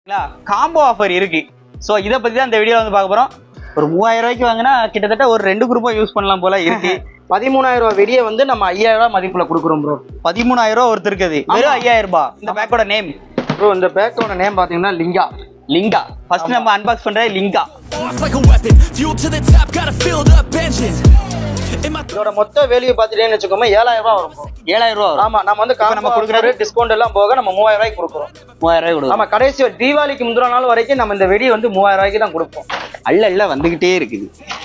Combo offer இருக்கு so இதை பத்தி தான் இந்த வீடியோ வந்து பார்க்க போறோம் ஒரு மூவாயிரம் ரூபாய்க்கு வாங்கினா கிட்டத்தட்ட ஒரு ரெண்டு குரூப்பா யூஸ் பண்ணலாம் போல இருக்கு பதிமூணாயிரம் ரூபாய் வெடியை வந்து நம்ம ஐயாயிரம் ரூபாய் மதிப்புல கொடுக்குறோம் ப்ரோ பதிமூணாயிரம் ரூபா ஒருத்தருக்கு அது வெறும் ஐயாயிரம் ரூபாய் இந்த பேக்கோட நேம் ப்ரோ இந்த பேக்கோட நேம் பாத்தீங்கன்னா லிங்கா லிங்கா ஃபர்ஸ்ட் நம்ம அன்பாக்ஸ் பண்றது Linga Off like a weapon, fuel to the top, got a filled up engine. In my இதோட மொத்த வேல்யூ பாத்துட்டேன்னு வச்சுக்கோங்க ஏழாயிரம் ரூபாய் வரும் bro. ஏழாயிரம் ரூபா வரும் ஆமா நம்ம வந்து இப்ப நம்ம கொடுக்குறது டிஸ்கவுண்ட் எல்லாம் போக நம்ம மூவாயிரம் ரூபாய்க்கு கொடுக்குறோம் மூவாயிரம் ரூபாய் கொடுக்கும் ஆமா கடைசி வரை- தீபாவளிக்கு முந்தின நாள் வரைக்கும் நம்ம இந்த வெடி வந்து மூவாயிரம் ரூபாய்க்கு தான் கொடுப்போம் அள்ள அள்ள வந்துகிட்டே இருக்குது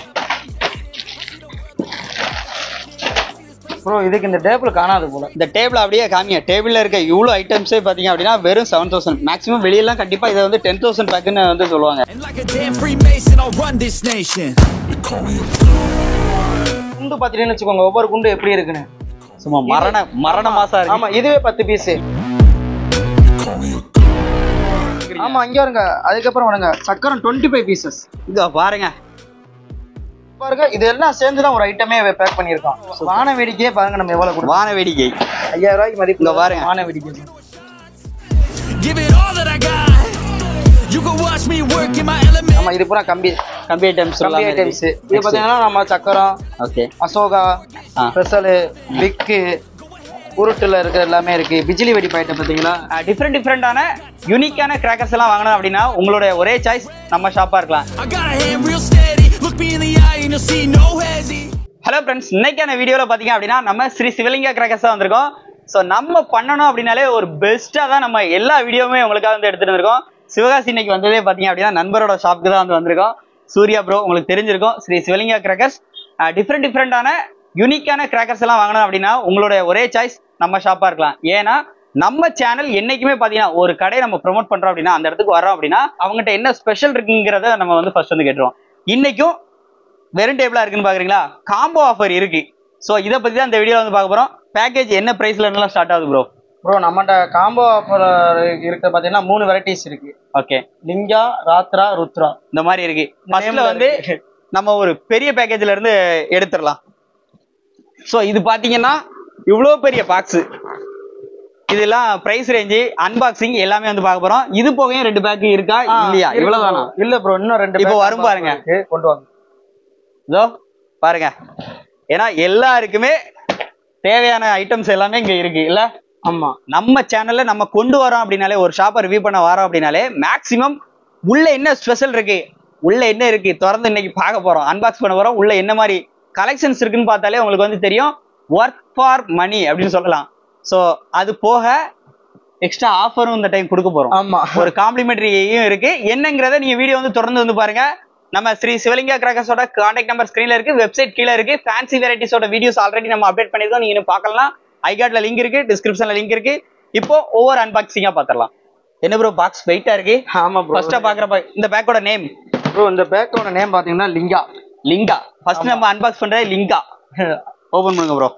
ப்ரோ இதுக்கு இந்த டேபிள் காணாது போல இந்த டேபிள் அப்படியே காமிங்க டேபிள்ல இருக்க இவ்வளோ ஐட்டம்ஸே பார்த்தீங்க அப்படின்னா வெறும் செவன் தௌசண்ட் மேக்ஸிமம் வெளியெல்லாம் கண்டிப்பா இதை வந்து டென் தௌசண்ட் பேக்குன்னு வந்து சொல்லுவாங்க and like a damn Freemason, I'll run this nation. குண்டு பாத்துட்டேன்னு வச்சுக்கோங்க ஒவ்வொரு குண்டு எப்படி இருக்குன்னு சும்மா மரண மரண மாசா இருக்கு ஆமா இதுவே பத்து பீஸ் ஆமா இங்க வருங்க அதுக்கப்புறம் வருங்க சக்கரம் டுவெண்ட்டி ஃபைவ் பீசஸ் இதோ பாருங்க பாருங்க இது எல்லாம் சேர்ந்து தான் ஒரு ஐட்டமே பேக் பண்ணியிருக்கோம் வான வேடிக்கையே பாருங்க நம்ம எவ்வளவு கொடுப்போம் வான வேடிக்கை ஐயாயிரம் ரூபாய்க்கு மதிப்பு இங்க பாருங்க. வான வேடிக்கை Give it all that I got. You can watch me work in my element. ஆமா இது பூரா கம்பி கம்பி ஐட்டம்ஸ் கம்பி ஐட்டம்ஸ் இது பாத்தீங்கன்னா நம்ம சக்கரம் ஓகே அசோகா ஆ. ஸ்பெஷலு பிக்கு உருட்டுல இருக்கிற எல்லாமே இருக்கு பிஜிலி வெடி ஐட்டம் பாத்தீங்களா டிஃப்ரெண்ட் டிஃப்ரெண்டான யூனிக்கான கிராக்கர்ஸ் எல்லாம் வாங்கணும் அப்படின்னா உங்களோட ஒரே சாய்ஸ் நம்ம ஷாப்பா இருக்கலாம் I got a hand real steady. Look me in the eye and you'll see no hesitation. Hello friends இன்னைக்கான வீடியோவில் பார்த்தீங்க அப்படின்னா நம்ம ஸ்ரீ சிவலிங்கா கிராக்கர்ஸ் தான் வந்திருக்கோம் ஸோ நம்ம பண்ணணும் அப்படின்னாலே ஒரு பெஸ்ட்டாக தான் நம்ம எல்லா வீடியோவுமே உங்களுக்காக வந்து எடுத்துட்டு வந்திருக்கோம் சிவகாசி இன்னைக்கு வந்ததே பார்த்தீங்க அப்படின்னா நண்பரோட ஷாப்புக்கு தான் வந்து வந்திருக்கோம் சூர்யா ப்ரோ உங்களுக்கு தெரிஞ்சிருக்கும் ஸ்ரீ சிவலிங்கா கிராக்கர்ஸ் டிஃப்ரெண்ட் டிஃப்ரெண்டான யூனிக்கான கிராக்கர்ஸ் எல்லாம் வாங்கணும் அப்படின்னா உங்களோட ஒரே சாய்ஸ் நம்ம ஷாப்பாக இருக்கலாம் ஏன்னா நம்ம சேனல் என்னைக்குமே பார்த்தீங்கன்னா ஒரு கடையை நம்ம ப்ரோமோட் பண்ணுறோம் அப்படின்னா அந்த இடத்துக்கு வரோம் அப்படின்னா அவங்ககிட்ட என்ன ஸ்பெஷல் இருக்குங்கிறத நம்ம வந்து ஃபர்ஸ்ட் வந்து கேட்டுருவோம் இன்னைக்கும் வெறும் டேபிளா இருக்குன்னு பாக்குறீங்களா காம்போ ஆஃபர் இருக்கு ஸோ இதை பத்தி தான் இந்த வீடியோ வந்து பார்க்க போறோம் பேக்கேஜ் என்ன பிரைஸ்ல இருந்தெல்லாம் ஸ்டார்ட் ஆகுது ப்ரோ ப்ரோ நம்மகிட்ட காம்போ ஆஃபர் இருக்க பாத்தீங்கன்னா மூணு வெரைட்டிஸ் இருக்கு ஓகே லிங்கா ராத்ரா ருத்ரா இந்த மாதிரி இருக்கு இந்த ஃபர்ஸ்ட்ல name ல வந்து இருக்கு. நம்ம ஒரு பெரிய பேக்கேஜ்ல இருந்து எடுத்துடலாம் ஸோ இது பாத்தீங்கன்னா இவ்வளோ பெரிய பாக்ஸ் இதெல்லாம் பிரைஸ் ரேஞ்சு அன்பாக்சிங் எல்லாமே வந்து பார்க்க போறோம் இது போகையும் ரெண்டு பேக் இருக்கா இல்லையா இருக்கு இவ்வளவு bro. தானா இல்ல ப்ரோ இன்னும் ரெண்டு இப்போ pack வரும் பாருங்க. இருக்கு. கொண்டு வாங்க இதோ பாருங்க ஏன்னா எல்லாருக்குமே தேவையான ஐட்டம்ஸ் எல்லாமே இங்க இருக்கு இல்ல ஆமா நம்ம சேனல்ல நம்ம கொண்டு வரோம் அப்படின்னாலே ஒரு ஷாப்பை ரிவ்யூ பண்ண வரோம் அப்படின்னாலே மேக்ஸிமம் உள்ள என்ன ஸ்பெஷல் இருக்கு உள்ள என்ன இருக்கு திறந்து இன்னைக்கு பார்க்க போறோம் அன்பாக்ஸ் பண்ண போறோம் உள்ள என்ன மாதிரி கலெக்ஷன்ஸ் இருக்குன்னு பார்த்தாலே உங்களுக்கு வந்து தெரியும் ஒர்க் ஃபார் மணி அப்படின்னு சொல்லலாம் ஸோ அது போக எக்ஸ்ட்ரா ஆஃபரும் இந்த டைம் கொடுக்க போறோம் ஆமா ஒரு காம்ப்ளிமெண்டரியும் இருக்கு என்னங்கிறத நீங்க வீடியோ வந்து தொடர்ந்து வந்து பாருங்க நம்ம ஸ்ரீ சிவலிங்கா கிராக்கர்ஸோட கான்டாக்ட் நம்பர் ஸ்கிரீன்ல இருக்கு வெப்சைட் கீழே இருக்கு ஃபேன்சி வெரைட்டிஸோட வீடியோஸ் ஆல்ரெடி நம்ம அப்டேட் பண்ணிருக்கோம் நீங்க இன்னும் பார்க்கலாம் ஐகார்ட்ல லிங்க் இருக்கு டிஸ்கிரிப்ஷன்ல லிங்க் இருக்கு இப்போ ஒவ்வொரு அன்பாக்சிங்கா பாத்திரலாம் என்ன ப்ரோ பாக்ஸ் வெயிட்டா இருக்கு ஆமா ப்ரோ ஃபர்ஸ்டா பாக்குற இந்த பேக்கோட நேம் ப்ரோ இந்த பேக்கோட நேம் பாத்தீங்கன்னா லிங்கா லிங்கா ஃபர்ஸ்ட் நம்ம அன்பாக்ஸ் பண்றது லிங்கா ஓபன் பண்ணுங்க ப்ரோ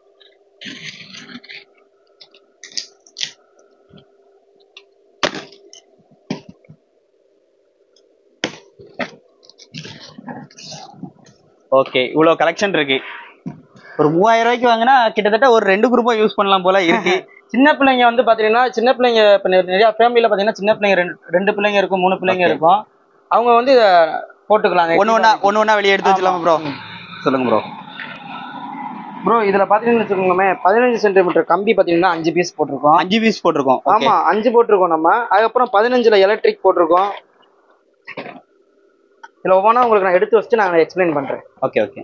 ஓகே இவ்வளவு கலெக்ஷன் இருக்கு ஒரு மூவாயிரம் ரூபாய்க்கு வாங்கினா கிட்டத்தட்ட ஒரு ரெண்டு குரூப்பா யூஸ் பண்ணலாம் போல இருக்கு சின்ன பிள்ளைங்க வந்து பாத்தீங்கன்னா சின்ன பிள்ளைங்க இப்ப நிறைய- நிறைய ஃபேமிலியில பாத்தீங்கன்னா சின்ன பிள்ளைங்க ரெண்டு ரெண்டு பிள்ளைங்க இருக்கும் மூணு பிள்ளைங்க Okay. இருக்கும் அவங்க வந்து இத போட்டுக்கலாம் ஒண்ணு ஒண்ணா ஒண்ணு ஒண்ணா வெளியே எடுத்து வச்சலாமா ப்ரோ சொல்லுங்க ப்ரோ ப்ரோ இதுல பாத்தீங்கன்னு வச்சுக்கோங்க பதினஞ்சு சென்டிமீட்டர் கம்பி பாத்தீங்கன்னா அஞ்சு பீஸ் போட்டிருக்கோம் அஞ்சு பீஸ் போட்டிருக்கோம் ஓகே ஆமா அஞ்சு போட்டிருக்கோம் நம்ம அதுக்கப்புறம் பதினஞ்சுல எலக்ட்ரிக் போட்டிருக்கோம் இதுல ஒவ்வொன்றா உங்களுக்கு நான் எடுத்து வச்சுட்டு நான் எக்ஸ்பிளைன் பண்றேன் ஓகே ஓகே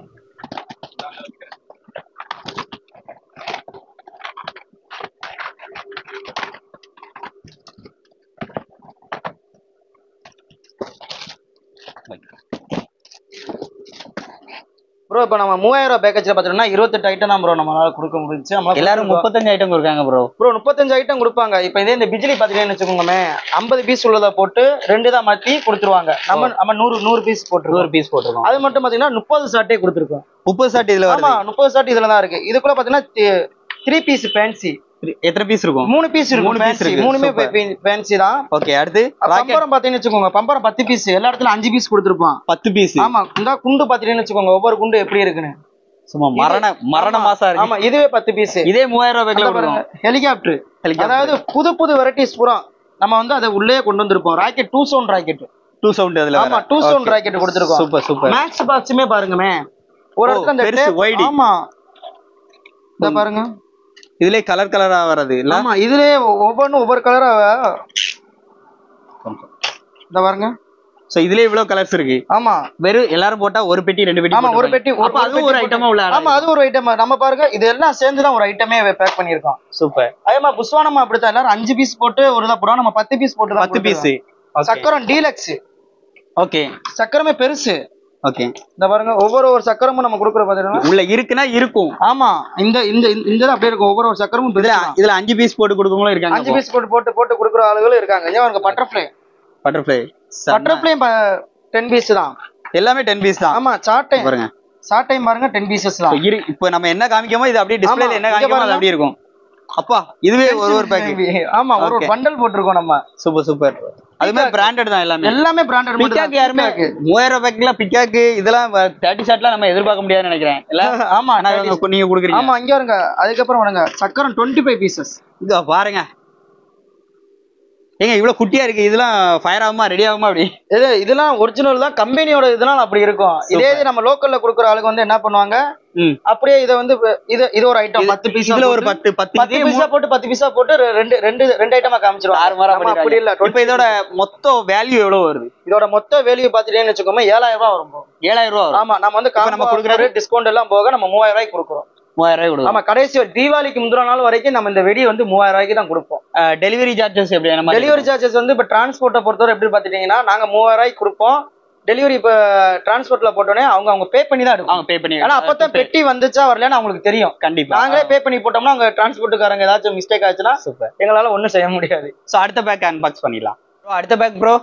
ப்ரோ இப்போ நம்ம மூவாயிரம் ரூபாய் பேக்கேஜ்ல பாத்தீங்கன்னா இருபத்தெட்டு ஐட்டம் தான் ப்ரோ நம்மளால கொடுக்க முடிஞ்சு நம்மளால எல்லாரும் முப்பத்தஞ்சு ஐட்டம் கொடுக்காங்க ப்ரோ ப்ரோ முப்பத்தஞ்சு ஐட்டம் கொடுப்பாங்க இப்போ இதே இந்த பிஜிலி பாத்தீங்கன்னு வச்சுக்கோங்க ஐம்பது பீஸ் உள்ளதை போட்டு ரெண்டு தான் மாத்தி கொடுத்துருவாங்க நம்ம நம்ம நூறு நூறு பீஸ் நூறு போட்டுருவோம் பீஸ் போட்டிருக்கோம் அது மட்டும் பாத்தீங்கன்னா முப்பது ஷார்ட்டே கொடுத்துருக்கோம் முப்பது ஷாட் இதுல ஆமா வருது முப்பது ஷார்ட் இதுல தான் இருக்கு இதுக்குள்ள பாத்தீங்கன்னா த்ரீ பீஸ் ஃபேன்சி எத்தனை பீஸ் இருக்கும் மூணு பீஸ் மூணு இருக்கும் piece ஃபேன்சி இருக்கு. மூணுமே Super. ஃபேன்சி தான் ஓகே அடுத்து ராக்கெட் பம்பரம் பாத்தீங்கன்னு வச்சுக்கோங்க பம்பரம் பத்து பீஸ் எல்லா இடத்துல அஞ்சு பீஸ் கொடுத்துருப்பான் பத்து பீஸ் ஆமா இந்த குண்டு பாத்தீங்கன்னு வச்சுக்கோங்க ஒவ்வொரு குண்டு எப்படி இருக்குன்னு சும்மா மரண மரண ஆமா, மாசா இருக்கு ஆமா இதுவே பத்து பீஸ் இதே மூவாயிரம் ரூபாய்க்குள்ள பாருங்க கொடுக்கும் ஹெலிகாப்டர் Helicopter. அதாவது புது புது வெரைட்டிஸ் பூரா நம்ம வந்து அதை உள்ளே கொண்டு வந்திருப்போம் rocket two sound rocket two sound அதுல ஆமா டூ சவுண்ட் ராக்கெட் கொடுத்துருக்கோம் சூப்பர் சூப்பர் மேக்ஸ் பாக்ஸுமே பாருங்கமே ஒரு ஓ, இடத்துல அந்த பெருசு, tape- wide. ஆமா இந்த பாருங்க இதுலயே கலர் கலரா வர்றது இல்ல ஆமா இதுலயே ஒவ்வொன்றும் ஒவ்வொரு கலரா இந்த பாருங்க சோ இதுலயே இவ்வளவு கலர்ஸ் இருக்கு ஆமா வெறும் எல்லாரும் போட்டா ஒரு பெட்டி ரெண்டு பெட்டி ஆமா ஒரு பெட்டி அப்ப அதுவும் ஒரு ஐட்டமா உள்ள ஆமா அது ஒரு ஐட்டம் நம்ம பாருங்க இது எல்லாம் சேர்ந்து தான் ஒரு ஐட்டமே பேக் பண்ணிருக்கோம் சூப்பர் அதே மாதிரி புஸ்வானமா அப்படித்தான் எல்லாரும் அஞ்சு பீஸ் போட்டு ஒரு இதை போடுவோம் நம்ம பத்து பீஸ் போட்டு தான் பத்து பீஸ் கொடுக்குறோம். சக்கரம் டீலக்ஸ் ஓகே சக்கரமே பெருசு ஓகே இந்த பாருங்க ஒவ்வொரு ஒரு சக்கரமும் நம்ம கொடுக்குற பாத்தீங்கன்னா உள்ள இருக்குன்னா இருக்கும் ஆமா இந்த இந்த இந்த இந்த இது அப்படியே இருக்கும் ஒவ்வொரு ஒரு சக்கரமும் இதுல பெருசு தான். இதுல அஞ்சு பீஸ் போட்டு கொடுக்கவங்களும் அஞ்சு இருக்காங்க பீஸ் போட்டு போட்டு போட்டு கொடுக்குற ஆளுகளும் இருக்காங்க ஏன் அவங்க பட்டர்ஃப்ளை பட்டர்ஃப்ளை பட்டர்ஃப்ளையும் டென் பீஸ் தான் எல்லாமே டென் பீஸ் தான் ஆமா சாட்டை பாருங்க சாட்டை பாருங்க டென் பீசஸ் தான் இப்ப இரு இப்போ நம்ம என்ன காமிக்கமோ இது அப்படியே டிஸ்பிளேல ஆமா, என்ன இங்க காமிக்கமோ அது பாருங்க. அப்படியே இருக்கும் அப்பா இதுவே ஒரு ஒரு பேக்கெட் ஆமா ஒரு ஒரு Okay. பண்டல் போட்டிருக்கோம் நம்ம சூப்பர் சூப்பர் அது மாதிரி பிராண்டட் தான் எல்லாமே எல்லாமே பிராண்டட் பிக்காக் யாருமே மூவாயிரம் பேக்கெட்ல பிக்காக்கு இதெல்லாம் தேர்ட்டி ஷாட்லாம் நம்ம எதிர்பார்க்க முடியாதுன்னு நினைக்கிறேன் இல்ல ஆமா ஆனா இவங்க நீங்க கொடுக்குறீங்க ஆமா இங்க வருங்க அதுக்கப்புறம் வருங்க சக்கரம் டுவெண்ட்டி ஃபைவ் பீசஸ் இங்க பாருங்க ஏங்க இவ்வளவு குட்டியா இருக்கு இதெல்லாம் ஃபயர் ஆகுமா ரெடி ஆகுமா அப்படி இது இதெல்லாம் ஒரிஜினல் தான் கம்பெனியோட இதெல்லாம் அப்படி இருக்கும் இதே இது நம்ம லோக்கல்ல குடுக்குற ஆளுக்கு வந்து என்ன பண்ணுவாங்க ம் அப்படியே இதை வந்து இது இது ஒரு ஐட்டம் பத்து பீஸ் இதுல ஒரு பத்து பத்து பத்து இதே பீஸா போட்டு பத்து பீஸா போட்டு ரெ- ரெண்டு ரெண்டு ரெண்டு ஐட்டமா காமிச்சிருவாங்க ஆறு மாரம் ஆமா, அப்படி இல்ல இப்ப இதோட மொத்த வேல்யூ எவ்வளவு வருது இதோட மொத்த வேல்யூ பாத்துட்டேன்னு வச்சுக்கோங்க ஏழாயிரம் ரூபாய் வரும் bro. ஏழாயிரம் ரூபா வரும் ஆமா நம்ம வந்து இப்ப நம்ம நம்ம கொடுக்குறது- கொடுக்குற டிஸ்கவுண்ட் எல்லாம் போக நம்ம மூவாயிரம் ரூபாய்க்கு கொடுக்குறோம் மூவாயிரம் ரூபாய் கொடுக்கும் ஆமா கடைசி வரை- தீபாவளிக்கு முந்தின நாள் வரைக்கும் நம்ம இந்த வெடி வந்து மூவாயிரம் ரூபாய்க்கு தான் கொடுப்போம் டெலிவரி சார்ஜஸ் எப்படி நம்ம டெலிவரி சார்ஜஸ் வந்து இப்ப டிரான்ஸ்போர்ட்டை பொறுத்தவரை எப்படி பாத்துட்டீங்கன்னா நாங்க மூவாயிரம் ரூபாய்க்கு கொடுப்போம் டெலிவரி இப்ப டிரான்ஸ்போர்ட்ல போட்டோன்னே அவங்க அவங்க பே பண்ணி தான் எடுக்கும் அவங்க பே பண்ணி ஆனா அப்பதான் பெட்டி வந்துச்சா வரலன்னு அவங்களுக்கு தெரியும் கண்டிப்பா நாங்களே பே பண்ணி போட்டோம்னா அவங்க டிரான்ஸ்போர்ட்டுக்காரங்க ஏதாச்சும் மிஸ்டேக் ஆச்சுன்னா சூப்பர் எங்களால ஒண்ணும் செய்ய முடியாது சோ அடுத்த பேக் அன்பாக்ஸ் பண்ணிடலாம் Bro, அடுத்த பேக் ப்ரோ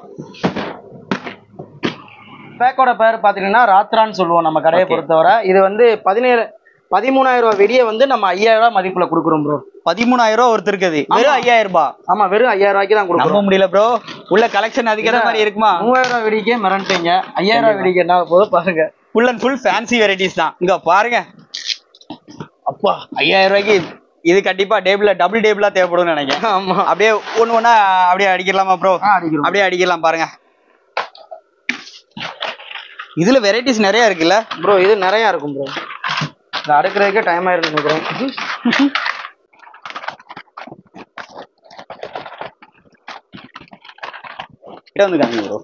பேக்கோட பேர் பாத்தீங்கன்னா ராத்ரான்னு சொல்லுவோம் நம்ம கடையை Okay. பொறுத்தவரை இது வந்து பதினேழு பதிமூணாயிரம் ரூபாய் வெடியை வந்து நம்ம ஐயாயிரம் ரூபாய் மதிப்புல கொடுக்குறோம் ப்ரோ பதிமூணாயிரம் ரூபா ஒருத்தருக்கு அது. வெறும் ஆமா. ஐயாயிரம் ரூபாய் ஆமா வெறும் ஐயாயிரம் ரூபாய்க்கு தான் நம்ப கொடுக்குறோம் முடியல ப்ரோ உள்ள கலெக்ஷன் அதுக்கேற்ற மாதிரி இருக்குமா மூவாயிரம் ரூபாய் வெடிக்கே மிரண்டீங்க ஐயாயிரம் ரூபாய் வெடிக்கு என்ன போதும் பாருங்க full and full fancy varieties தான் இங்க பாருங்க அப்பா ஐயாயிரம் ரூபாய்க்கு இது கண்டிப்பா டேபிள்ல டபுள் டேபிளா தேவைப்படும்னு நினைக்கிறேன் ஆமா அப்படியே ஒண்ணு ஒண்ணா அப்படியே அடிக்கலாமா ப்ரோ ஆ, அடிக்கிறோம் அப்படியே அடிக்கலாம் பாருங்க இதுல வெரைட்டிஸ் நிறைய இருக்குல்ல ப்ரோ இது நிறைய இருக்கும் ப்ரோ இது அடுக்கிறதுக்கே டைம் ஆயிரும் நினைக்கிறேன் கிட்ட வந்து காமிங்க ப்ரோ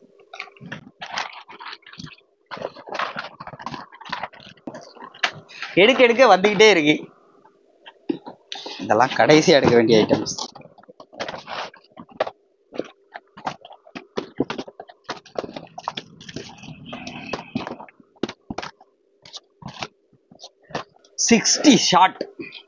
எடுக்க எடுக்க வந்துகிட்டே இருக்கு இதெல்லாம் கடைசியா எடுக்க வேண்டிய ஐட்டம்ஸ் சிக்ஸ்டி ஷாட்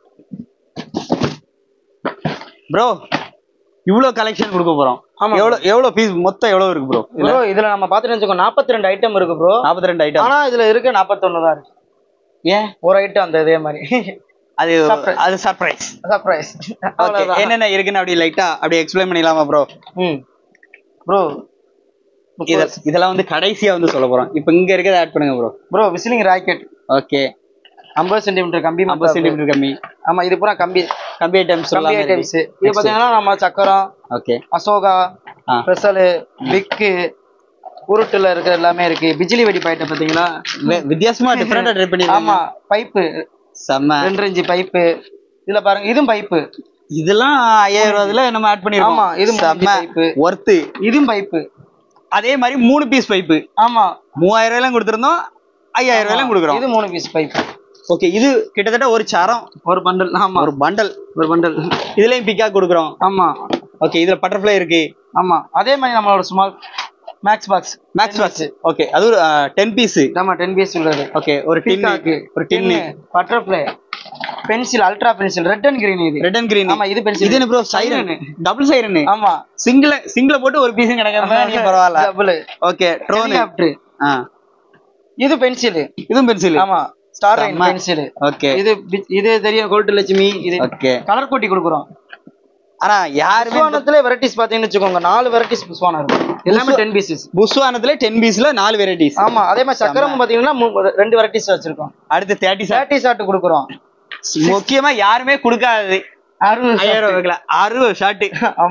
ப்ரோ இவ்வளோ கலெக்ஷன் கொடுக்க போறோம் ஆமா. எவ்வளோ எவ்வளோ பீஸ் மொத்தம் எவ்வளோ இருக்கு ப்ரோ ப்ரோ இதுல நம்ம பாத்துட்டு வச்சுக்கோ நாற்பத்தி ரெண்டு ஐட்டம் இருக்கு ப்ரோ நாற்பத்தி ரெண்டு ஐட்டம் ஆனா இதுல இருக்க நாற்பத்தொன்னு தான் இருக்கு ஏன் ஒரு ஐட்டம் அந்த இதே மாதிரி அது Surprise. அது சர்ப்ரைஸ் சர்ப்ரைஸ் ஓகே என்னென்ன இருக்குன்னு அப்படி லைட்டா அப்படி எக்ஸ்பிளைன் பண்ணிடலாமா ப்ரோ ம் ப்ரோ இத இதெல்லாம் வந்து கடைசியா வந்து சொல்ல போறோம் இப்போ இங்க இருக்கிறத ஆட் பண்ணுங்க bro bro whistling rocket okay ஐம்பது சென்டிமீட்டர் கம்பி ஐம்பது மத்தாப்பு. சென்டிமீட்டர் கம்மி ஆமா இது பூரா கம்பி கம்பி ஐட்டம்ஸ் கம்பி ஐட்டம்ஸ் இது பாத்தீங்கன்னா நம்ம சக்கரம் ஓகே அசோகா ஆ. ஸ்பெஷலு பிக்கு உருட்டுல இருக்கிற எல்லாமே இருக்கு பிஜிலி வெடி பாயிட்ட பாத்தீங்களா வித்தியாசமா டிஃபரெண்டா ட்ரை பண்ணி ஆமா பைப்பு செம்ம ரெண்டு இன்ச்சு பைப்பு இதுல பாருங்க இதுவும் பைப்பு இதெல்லாம் ஐயாயிரம் ரூபாய்ல நம்ம ஆட் பண்ணிருக்கோம் ஆமா, இது மூணு செம்ம pipe. ஒர்த்து இதுவும் பைப்பு அதே மாதிரி மூணு பீஸ் பைப்பு ஆமா மூவாயிரம் ரூபாய்லாம் கொடுத்துருந்தோம் ஐயாயிரம் ரூபாய்லாம் கொடுக்குறோம் இது மூணு பீஸ் பைப்பு ஓகே இது கிட்டத்தட்ட ஒரு சரம் ஒரு பண்டல் ஆமா ஒரு பண்டல் ஒரு பண்டல் இதுலயும் பிக்கா கொடுக்குறோம் ஆமா ஓகே இதுல பட்டர்ஃப்ளை இருக்கு ஆமா அதே மாதிரி நம்மளோட small max box max box okay அது ஒரு டென் பீஸ் ஆமா டென் பீஸ் உள்ளது ஓகே ஒரு டின்னு ஒரு tin butterfly pencil ultra pencil red and green இது ரெட் அண்ட் கிரீன் ஆமா இது பென்சில் இது என்ன ப்ரோ சைரன் டபுள் சைரன் ஆமா சிங்கிள் சிங்கிள போட்டு ஒரு பீஸும் கிடைக்கிறதா நீ பரவாயில்ல டபுள் ஓகே ட்ரோன் ஹெலிகாப்டர் ஆ இது பென்சில் இதுவும் பென்சில் ஆமா ஸ்டார் லைன் செம்ம. பென்சில் ஓகே இது பி- இது தெரியும் கோல்டு லட்சுமி இது ஓகே கலர் போட்டி கொடுக்குறோம் ஆனா யாருமே புஸ்வானத்துல வெரைட்டிஸ் பாத்தீங்கன்னு வச்சுக்கோங்க நாலு வெரைட்டிஸ் புஸ்வானம் இருக்கும் எல்லாமே டென் பீசஸ் புஸ்வானத்துல டென் பீஸ்ல நாலு வெரைட்டிஸ் ஆமா அதே மாதிரி சக்கரம் பாத்தீங்கன்னா மூ- ரெண்டு வெரைட்டிஸ் வச்சிருக்கோம் அடுத்து தேர்ட்டி சார் தேர்ட்டி ஷாட் கொடுக்குறோம் முக்கியமா யாருமே கொடுக்காதது அறுபது ஐயாயிரம் ரூபாய்க்குல அறுபது ஷாட்டு ஆமா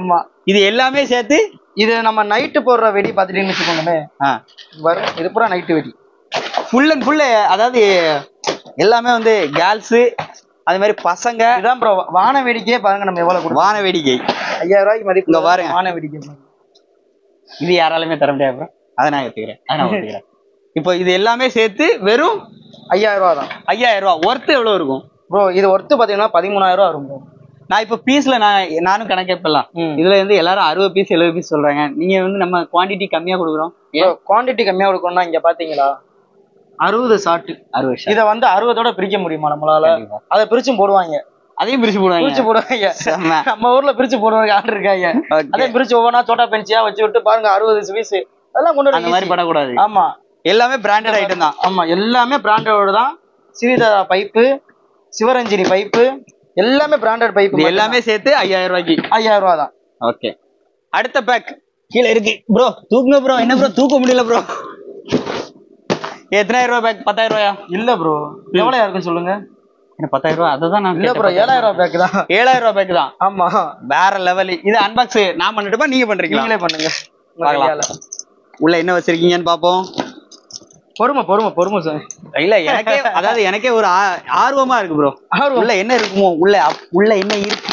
இது எல்லாமே சேர்த்து இது நம்ம நைட்டு போடுற வெடி பார்த்துட்டீங்கன்னு வச்சுக்கோங்களேன் வரும் இது பூரா நைட்டு வெடி ஃபுல் அண்ட் ஃபுல் அதாவது எல்லாமே வந்து கேர்ள்ஸு அது மாதிரி பசங்க இதுதான் ப்ரோ வான வேடிக்கையே பாருங்க நம்ம எவ்வளவு கொடுத்தோம் வான வேடிக்கை ஐயாயிரம் ரூபாய்க்கு மதிப்பு இங்க பாருங்க. வான வேடிக்கை பாருங்க. இது யாராலுமே தர முடியாது bro. அதை நான் எடுத்துக்கிறேன் அதை நான் ஒத்துக்கிறேன் இப்போ இது எல்லாமே சேர்த்து வெறும் ஐயாயிரம் ரூபா தான் ஐயாயிரம் ரூபா ஒர்த்து எவ்வளவு இருக்கும் ப்ரோ இது ஒர்த்து பாத்தீங்கன்னா பதிமூணாயிரம் ரூபா வரும் ப்ரோ நான் இப்போ பீஸ்ல நான் நானும் கணக்கெப்பலாம் ம். இதுல வந்து எல்லாரும் அறுபது பீஸ் எழுபது பீஸ் சொல்றாங்க நீங்க வந்து நம்ம குவாண்டிட்டி கம்மியா கொடுக்குறோம் ஏன் குவாண்டிட்டி கம்மியா கொடுக்கணும்னா இங்க பாத்தீங்களா அறுபது ஷாட்டு அறுபது shot. இத வந்து அறுபதோட பிரிக்க முடியுமா நம்மளால கண்டிப்பா. அதை பிரிச்சும் போடுவாங்க அதையும் பிரிச்சு பிரிச்சு போடுவாங்க போடுவாங்க செம்ம. நம்ம ஊர்ல பிரிச்சு போடுவாங்க ஆள் இருக்காங்க Okay. அதே பிரிச்சு ஒவ்வொன்றா சோட்டா பென்சியா வச்சு விட்டு பாருங்க அறுபது பீஸ் அதெல்லாம் கொண்டு வர அந்த மாதிரி easy. படக்கூடாது ஆமா எல்லாமே பிராண்டட் ஐட்டம் தான் ஆமா எல்லாமே பிராண்டடோட தான் சிறிதரா பைப்பு சிவரஞ்சினி பைப்பு எல்லாமே பிராண்டட் பைப்பு இது எல்லாமே சேர்த்து ஐயாயிரம் ரூபாய்க்கு ஐயாயிரம் ரூபா தான் ஓகே அடுத்த பேக் கீழே இருக்கு ப்ரோ தூக்குங்க ப்ரோ என்ன ப்ரோ தூக்க முடியல ப்ரோ எத்தனாயிரம் ரூபாய் பேக் பத்தாயிரம் ரூபாயா இல்ல ப்ரோ எவ்வளவு இருக்குன்னு சொல்லுங்க என்ன பத்தாயிரம் ரூபாய் அதை தான் நான் இல்ல ப்ரோ ஏழாயிரம் ரூபாய் பேக் தான் ஏழாயிரம் ரூபாய் பேக் தான் ஆமா வேற லெவல் இது அன்பாக்ஸ் நான் பண்ணட்டுமா நீங்க பண்றீங்களா நீங்களே பண்ணுங்க உங்க பார்க்கலாம். கையால. உள்ள என்ன வச்சிருக்கீங்கன்னு பாப்போம் பொறுமை பொறுமை பொறுமை சார் இல்ல எனக்கே அதாவது எனக்கே ஒரு ஆ- ஆர்வமா இருக்கு ப்ரோ ஆர்வம். உள்ள என்ன இருக்குமோ உள்ள அப்- உள்ள என்ன இருக்கு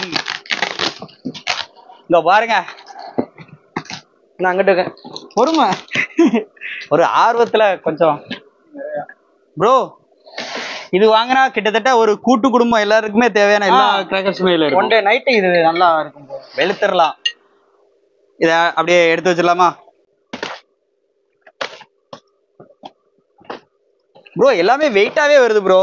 இங்க பாருங்க நான் அங்கிட்டு இருக்கேன் பொறுமை ஒரு ஆர்வத்துல கொஞ்சம் ப்ரோ இது வாங்கினா கிட்டத்தட்ட ஒரு கூட்டு குடும்பம் எல்லாருக்குமே தேவையான எல்லா ஆ. கிராக்கர்ஸுமே இதுல ஒன் இருக்கும் டே நைட்டு இது நல்லா இருக்கும் bro. வெளுத்துடலாம் இத அப்படியே எடுத்து வச்சிடலாமா ப்ரோ எல்லாமே வெயிட்டாவே வருது ப்ரோ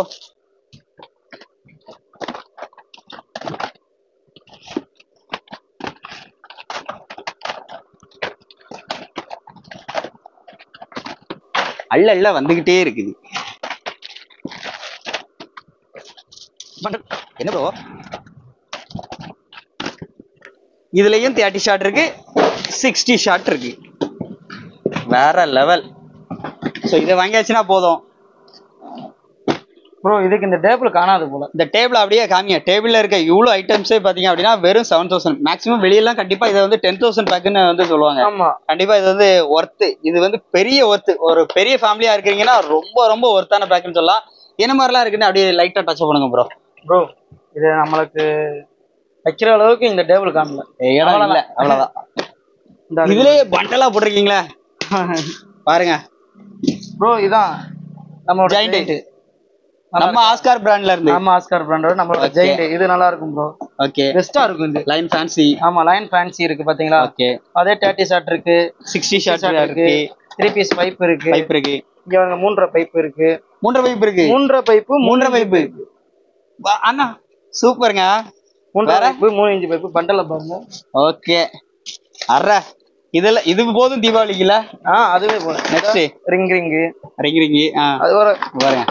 அள்ள அள்ள வந்துகிட்டே இருக்குது பட்- என்ன ப்ரோ இதுலயும் தேர்ட்டி ஷாட் இருக்கு சிக்ஸ்டி ஷாட் இருக்கு வேற லெவல் ஸோ இதை வாங்கியாச்சுன்னா போதும் ப்ரோ இதுக்கு இந்த டேபிள் காணாது போல இந்த டேபிள் அப்படியே காமிங்க டேபிள்ல இருக்க இவ்வளோ ஐட்டம்ஸே பார்த்தீங்க அப்படின்னா வெறும் செவன் தௌசண்ட் மேக்ஸிமம் வெளியெல்லாம் கண்டிப்பா இதை வந்து டென் தௌசண்ட் பேக்குன்னு வந்து சொல்லுவாங்க ஆமா கண்டிப்பா இது வந்து ஒர்த்து இது வந்து பெரிய ஒர்த்து ஒரு பெரிய ஃபேமிலியா இருக்கீங்கன்னா ரொம்ப ரொம்ப ஒர்த்தான பேக்குன்னு சொல்லலாம் என்ன மாதிரிலாம் இருக்குன்னு அப்படியே லைட்டா டச் பண்ணுங்க ப்ரோ ப்ரோ இது நம்மளுக்கு வைக்கிற அளவுக்கு இந்த டேபிள் காணல இடம் இல்ல அவ்வளவுதான் இந்த இதுலயே பண்டலா போட்டிருக்கீங்களே பாருங்க ப்ரோ இதான் நம்மளோட Giant. ஜெயிண்ட் நம்ம ஆஸ்கார் பிராண்ட்ல இருந்து நம்ம ஆஸ்கார் பிராண்டோட நம்மளோட Okay. ஜெயிண்ட் இது நல்லா இருக்கும் ப்ரோ ஓகே பெஸ்டா இருக்கும் இது லைன் ஃபேன்சி ஆமா லைன் ஃபேன்சி இருக்கு பாத்தீங்களா ஓகே அதே தேர்ட்டி ஷாட் இருக்கு சிக்ஸ்டி ஷாட் shot இருக்கு த்ரீ பீஸ் பைப் இருக்கு பைப் இருக்கு இங்க பாருங்க மூன்றரை பைப் இருக்கு மூன்றரை பைப் இருக்கு மூன்றரை பைப்பு மூன்றரை பைப்பு வா- அண்ணா சூப்பருங்க மூன்றரை வேற? பைப்பு மூணு இன்ச்சு பைப்பு பண்டல பாருங்க ஓகே அற இதுல இது போதும் தீபாவளிக்குல ஆ அதுவே போதும் நெக்ஸ்ட் ரிங் ரிங்கு ரிங் ரிங்கி ஆ அது வர பாருங்க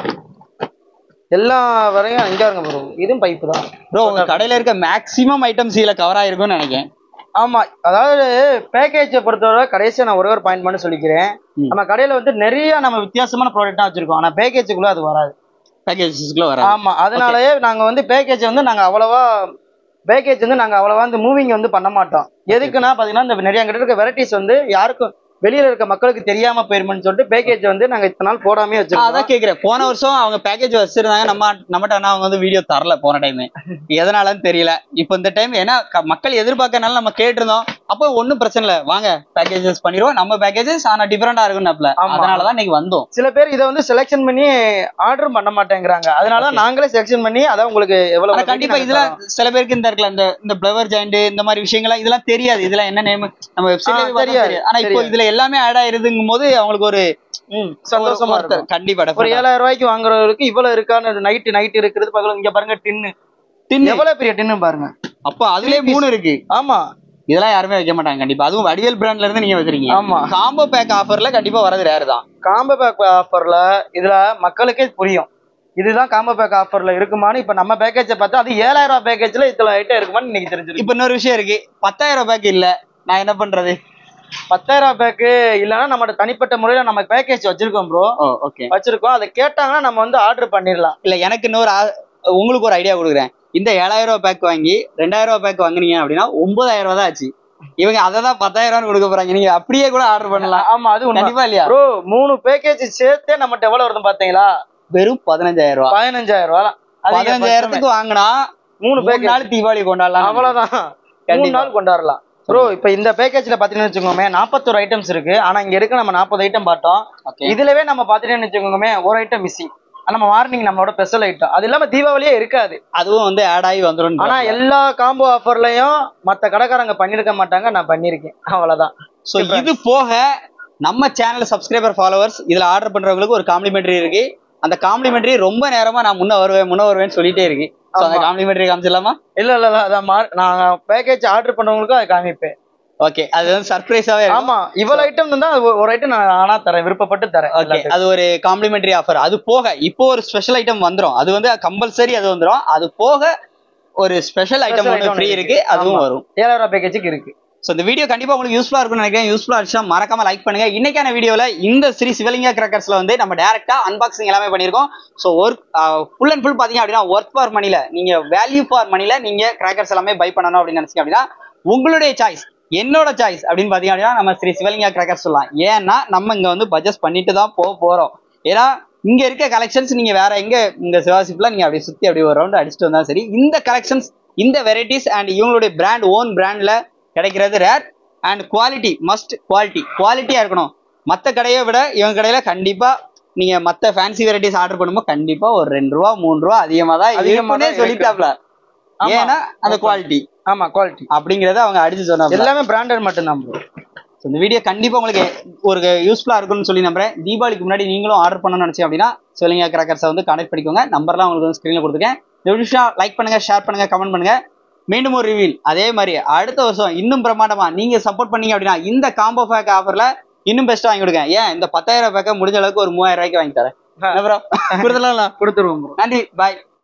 எல்லா வரையும் இங்க இருங்க ப்ரோ இதுவும் பைப்பு தான் ப்ரோ உங்க கடையில இருக்க மேக்ஸிமம் ஐட்டம்ஸ் இதுல கவர் ஆயிருக்கும்னு நினைக்கிறேன் ஆமா அதாவது பேக்கேஜை பொறுத்தவரை கடைசியா நான் ஒரே ஒரு பாயிண்ட் மட்டும் சொல்லிக்கிறேன் ம். நம்ம கடையில வந்து நிறைய நம்ம வித்தியாசமான ப்ராடக்ட் தான் வச்சிருக்கோம் ஆனா பேக்கேஜுக்குள்ள அது வராது பேக்கேஜஸ்க்குள்ள வராது ஆமா அதனாலயே நாங்க வந்து பேக்கேஜ் வந்து நாங்க அவ்வளவா பேக்கேஜ் வந்து நாங்க அவ்வளவா வந்து மூவிங் வந்து பண்ண மாட்டோம் எதுக்குன்னா பாத்தீங்கன்னா இந்த நிறைய கிட்ட இருக்க வெரைட்டிஸ் வந்து யாருக்கும் வெளியில இருக்க மக்களுக்கு தெரியாம போயிருமென்னு சொல்லிட்டு பேக்கேஜ் வந்து நாங்க இத்தனை நாள் போடாமே ஆ, வச்சிருக்கோம் அதான் கேக்குறேன் போன வருஷம் அவங்க பேக்கேஜ் வச்சிருந்தாங்க நம்ம நம்மகிட்ட ஆனா அவங்க வந்து வீடியோ தரல போன டைம் எதனாலன்னு தெரியல இப்போ இந்த டைம் ஏன்னா க- மக்கள் எதிர்பார்க்கறனால நம்ம கேட்டிருந்தோம் அப்போ ஒண்ணும் பிரச்சனை இல்ல வாங்க பேக்கேஜஸ் பண்ணிடுவோம் நம்ம பேக்கேஜஸ் ஆனா டிஃபரெண்டா இருக்கும்னாப்ல ஆமா. அதனாலதான் இன்னைக்கு வந்தோம் சில பேர் இதை வந்து செலெக்ஷன் பண்ணி ஆர்டர் பண்ண மாட்டேங்கிறாங்க அதனால நாங்களே செலெக்ஷன் பண்ணி அதான் உங்களுக்கு ஆனா எவ்வளவு கண்டிப்பா நாங்க இதுல தரோம். சில பேருக்கு இந்த இருக்குல்ல இந்த இந்த பிளவர் ஜாயிண்ட் இந்த மாதிரி விஷயங்கள்லாம் இதெல்லாம் தெரியாது இதெல்லாம் என்ன நேம் நம்ம வெப்சைட்ல ஆ, தெரியாது, தெரியாது ஆனா இப்போ தெரியாது. இதுல எல்லாமே ஆட் ஆயிருதுங்கும் போது அவங்களுக்கு ஒரு ம், சந்தோஷமா ஒரு- இருக்கும் கண்டிப்பா ஒரு definitely. ஏழாயிரம் ரூபாய்க்கு வாங்குறவருக்கு இவ்வளவு இருக்கான்னு நைட்டு நைட் இருக்கிறது பக்கத்துல இங்க பாருங்க டின்னு டின்னு. எவ்வளவு பெரிய டின்னு பாருங்க அப்போ அதுலயே மூணு இருக்கு ஆமா இதெல்லாம் யாருமே வைக்க மாட்டாங்க கண்டிப்பா அதுவும் வடிவேல் பிராண்ட்ல இருந்து நீங்க வச்சிருக்கீங்க ஆமா. காம்போ பேக் ஆஃபர்ல கண்டிப்பா வரது ரேர் தான் காம்போ பேக் ஆஃபர்ல இதுல மக்களுக்கே புரியும் இதுதான் காம்போ பேக் ஆஃபர்ல இருக்குமான்னு இப்ப நம்ம பேக்கேஜை பார்த்தா அது ஏழாயிரம் ரூபாய் பேக்கேஜ்ல இத்தனை ஐட்டம் இருக்குமான்னு இன்னைக்கு தெரிஞ்சிருக்கு இப்ப இன்னொரு விஷயம் இருக்கு பத்தாயிரம் பேக் இல்ல நான் என்ன பண்றது பத்தாயிரம் பேக்கு இல்லைன்னா நம்ம தனிப்பட்ட முறையில நம்ம பேக்கேஜ் வச்சிருக்கோம் ப்ரோ ஓ ஓகே வச்சிருக்கோம் அதை கேட்டாங்கன்னா நம்ம வந்து ஆர்டர் பண்ணிடலாம் இல்ல எனக்கு இன்னொரு ஆ- உங்களுக்கு ஒரு ஐடியா கொடுக்குறேன் இந்த ஏழாயிரம் ரூபாய் பேக் வாங்கி ரெண்டாயிரம் ரூபாய் பேக் வாங்குனீங்க அப்படின்னா ஒன்பதாயிரம் ரூபாய் தான் ஆச்சு இவங்க அதை தான் பத்தாயிரம் ரூபாய் கொடுக்க போறாங்க நீங்க அப்படியே கூட ஆர்டர் பண்ணலாம் ஆமா அது உண்மை கண்டிப்பா இல்லையா ப்ரோ மூணு பேக்கேஜ் சேர்த்தே நம்மகிட்ட எவ்வளவு வருது பாத்தீங்களா வெறும் பதினஞ்சாயிரம் ரூபாய் பதினஞ்சாயிரம் ரூபாய் பதினஞ்சாயிரத்துக்கு வாங்கினா மூணு மூணு பேக்கேஜ் நாள் தீபாவளி கொண்டாடலாம் அவ்வளவுதான் மூணு கண்டிப்பா. நாள் கொண்டாடலாம் ப்ரோ இப்ப இந்த பேக்கேஜ்ல பாத்தீங்கன்னு வச்சுக்கோமே நாற்பத்தொரு ஐட்டம்ஸ் இருக்கு ஆனா இங்க இருக்க நம்ம நாற்பது ஐட்டம் பார்த்தோம் Okay. இதுலவே நம்ம பாத்துட்டேன்னு வச்சுக்கோமே ஒரு ஐட்டம் மிஸ்ஸிங் நம்ம மார்னிங் நம்மளோட ஸ்பெஷல் ஐட்டம் அது இல்லாம தீபாவளியே இருக்காது அதுவும் வந்து ஆட் ஆகி வந்துடும் ஆனா எல்லா காம்போ ஆஃபர்லயும் மத்த கடைக்காரங்க பண்ணிருக்க மாட்டாங்க நான் பண்ணிருக்கேன் அவ்வளவுதான் சோ இது போக நம்ம சேனல் சப்ஸ்கிரைபர் ஃபாலோவர்ஸ் இதுல ஆர்டர் பண்றவங்களுக்கு ஒரு காம்ப்ளிமெண்டரி இருக்கு அந்த காம்ப்ளிமெண்டரி ரொம்ப நேரமா நான் முன்ன வருவேன் முன்ன வருவேன்னு சொல்லிட்டே இருக்கு So, அந்த ஆமா. காம்ப்ளிமெண்டரி காமிச்சிடலாமா இல்ல இல்ல இல்ல அதான் மார்- நான் பேக்கேஜ் ஆர்டர் பண்ணவங்களுக்கும் அதை காமிப்பேன் ஓகே அது வந்து சர்ப்ரைஸாவே ஆமா இவ்வளவு ஐட்டம் தான் அது ஒரு ஐட்டம் நான் ஆனா தரேன் விருப்பப்பட்டு தரேன் ஓகே எல்லாத்துக்கும். அது ஒரு காம்ப்ளிமெண்டரி ஆஃபர் அது போக இப்போ ஒரு ஸ்பெஷல் ஐட்டம் வந்துரும் அது வந்து கம்பல்சரி அது வந்துரும் அது போக ஒரு ஸ்பெஷல் ஐட்டம் Special ஒன்று item ஃப்ரீ இருக்கு. இருக்கு அதுவும் ஆமா. வரும் ஏழாயிரம் ரூபாய் பேக்கேஜுக்கு இருக்கு ஸோ இந்த வீடியோ கண்டிப்பா உங்களுக்கு யூஸ்ஃபுல்லா இருக்கும்னு நினைக்கிறேன் யூஸ்ஃபுல்லா இருந்துச்சா மறக்காம லைக் பண்ணுங்க இன்னைக்கான வீடியோல இந்த ஸ்ரீ சிவலிங்கா கிராக்கர்ஸ்ல வந்து நம்ம டேரக்டா அன்பாக்சிங் எல்லாமே பண்ணியிருக்கோம் so work full and full பாத்தீங்க அப்படின்னா ஒர்க் ஃபார் மணில நீங்க வேல்யூ ஃபார் மணில நீங்க கிராக்கர்ஸ் எல்லாமே பை பண்ணணும் அப்படின்னு நினைச்சீங்க அப்படின்னா உங்களுடைய சாய்ஸ் என்னோட சாய்ஸ் அப்படின்னு பாத்தீங்க அப்படின்னா நம்ம ஸ்ரீ சிவலிங்கா கிராக்கர்ஸ் சொல்லலாம் ஏன்னா நம்ம இங்க வந்து பட்ஜெட் பண்ணிட்டு தான் போக போறோம் ஏன்னா இங்க இருக்க கலெக்ஷன்ஸ் நீங்க வேற எங்க இந்த சிவாசிப்ல நீங்க அப்படி சுத்தி அப்படி ஒரு ரவுண்ட் அடிச்சுட்டு வந்தா சரி இந்த கலெக்ஷன்ஸ் இந்த வெரைட்டிஸ் அண்ட் இவங்களுடைய பிராண்ட் ஓன் பிராண்ட்ல கிடைக்கிறது rare and quality must quality குவாலிட்டியா இருக்கணும் மத்த கடையை விட இவங்க கடையில கண்டிப்பா நீங்க மத்த ஃபேன்சி வெரைட்டிஸ் ஆர்டர் பண்ணும்போது கண்டிப்பா ஒரு ரெண்டு ரூபா மூணு ரூபா அதிகமா தான் அதிகமா இருக்கும்னே தான் சொல்லிட்டாப்ல ஆமா. ஏன்னா அந்த குவாலிட்டி ஆமா குவாலிட்டி அப்படிங்கறத அவங்க அடிச்சு சொன்னாங்க எல்லாமே பிராண்டட் மட்டும்தான் ப்ரோ So, இந்த வீடியோ கண்டிப்பா உங்களுக்கு ஒரு யூஸ்ஃபுல்லா இருக்கும்னு சொல்லி நம்புறேன் தீபாவளிக்கு முன்னாடி நீங்களும் ஆர்டர் பண்ணணும்னு நினைச்சீங்க அப்படின்னா சிவலிங்கா கிராக்கர்ஸை வந்து கனெக்ட் பண்ணிக்கோங்க நம்பர்லாம் உங்களுக்கு வந்து ஸ்க்ரீன்ல கொடுத்துருக்கேன் இந்த விஷயம் லைக் பண்ணுங்க ஷேர் பண்ணுங்க கமெண்ட் பண்ணுங்க மீண்டும் ஒரு ரிவீல் அதே மாதிரி அடுத்த வருஷம் இன்னும் பிரம்மாண்டமா நீங்க சப்போர்ட் பண்ணீங்க அப்படின்னா இந்த காம்போ பேக் ஆஃபர்ல இன்னும் பெஸ்ட்டா வாங்கி கொடுங்க ஏன் இந்த பத்தாயிரம் பேக்கை முடிஞ்ச அளவுக்கு ஒரு மூவாயிரம் ரூபாய்க்கு வாங்கி தரேன் என்ன bro? கொடுத்துடலாம்ல கொடுத்துருவோம் ப்ரோ நன்றி பாய்